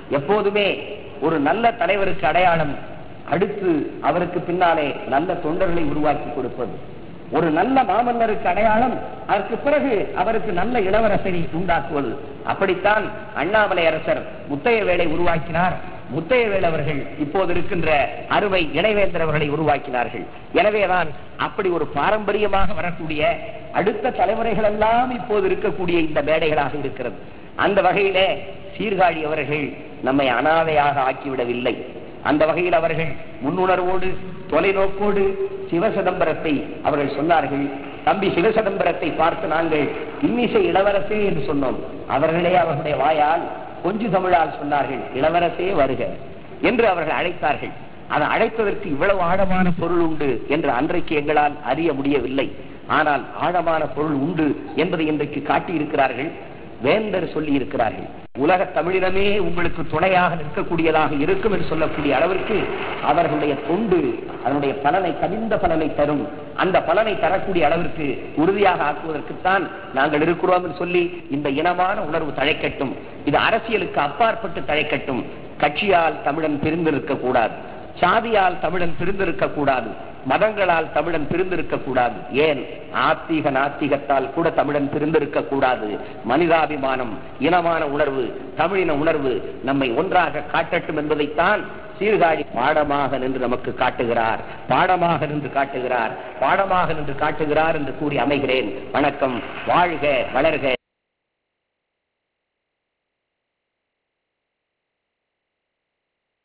எப்போதுமே ஒரு நல்ல தலைவருக்கு அடையாளம் அடுத்து அவருக்கு பின்னாலே நல்ல தொண்டர்களை உருவாக்கி கொடுப்பது ஒரு நல்ல மாமன்னருக்கு அடையாளம் அதற்கு பிறகு அவருக்கு நல்ல இளவரசரை உண்டாக்குவது அப்படித்தான் அண்ணாமலை அரசர் முத்தையவேளை உருவாக்கினார் முத்தையவேல் அவர்கள் இப்போது இருக்கின்ற அறுவை இணைவேந்தர் அவர்களை உருவாக்கினார்கள் எனவேதான் அப்படி ஒரு பாரம்பரியமாக வரக்கூடிய அடுத்த தலைமுறைகள் எல்லாம் இப்போது இருக்கக்கூடிய இந்த மேடைகளாக இருக்கிறது அந்த வகையிலே சீர்காழி அவர்கள் நம்மை அனாதையாக ஆக்கிவிடவில்லை அந்த வகையில் அவர்கள் முன்னுணர்வோடு தொலைநோக்கோடு சிவசிதம்பரத்தை அவர்கள் சொன்னார்கள் தம்பி சிவசிதம்பரத்தை பார்த்து நாங்கள் இன்னிசை இளவரசே என்று சொன்னோம் அவர்களே அவர்களுடைய வாயால் கொஞ்சு தமிழால் சொன்னார்கள் இளவரசே வருக என்று அவர்கள் அழைத்தார்கள் அதை அழைத்ததற்கு இவ்வளவு ஆழமான பொருள் உண்டு என்று அன்றைக்கு எங்களால் அறிய முடியவில்லை ஆனால் ஆழமான பொருள் உண்டு என்பதை இன்றைக்கு காட்டியிருக்கிறார்கள் வேந்தர் சொல்லி இருக்கிறார்கள் உலக தமிழினமே உங்களுக்கு துணையாக நிற்கக்கூடியதாக இருக்கும் என்று சொல்லக்கூடிய அளவிற்கு அவர்களுடைய தொண்டு அதனுடைய பலனை கவிந்த பலனை தரும் அந்த பலனை தரக்கூடிய அளவிற்கு உறுதியாக ஆக்குவதற்குத்தான் நாங்கள் இருக்கிறோம் என்று சொல்லி இந்த இனமான உணர்வு தழைக்கட்டும் இது அரசியலுக்கு அப்பாற்பட்டு தழைக்கட்டும் கட்சியால் தமிழன் பிரிந்திருக்க கூடாது சாதியால் தமிழன் பிரிந்திருக்க கூடாது மதங்களால் தமிழன் பிரிந்திருக்க கூடாது ஏன் ஆத்திக நாத்திகத்தால் கூட தமிழன் பிரிந்திருக்க கூடாது மனிதாபிமானம் இனமான உணர்வு தமிழின உணர்வு நம்மை ஒன்றாக காட்டட்டும் என்பதைத்தான் சீர்காழி பாடமாக நின்று நமக்கு காட்டுகிறார் பாடமாக நின்று காட்டுகிறார் பாடமாக நின்று காட்டுகிறார் என்று கூறி அமைகிறேன் வணக்கம் வாழ்க வளர்க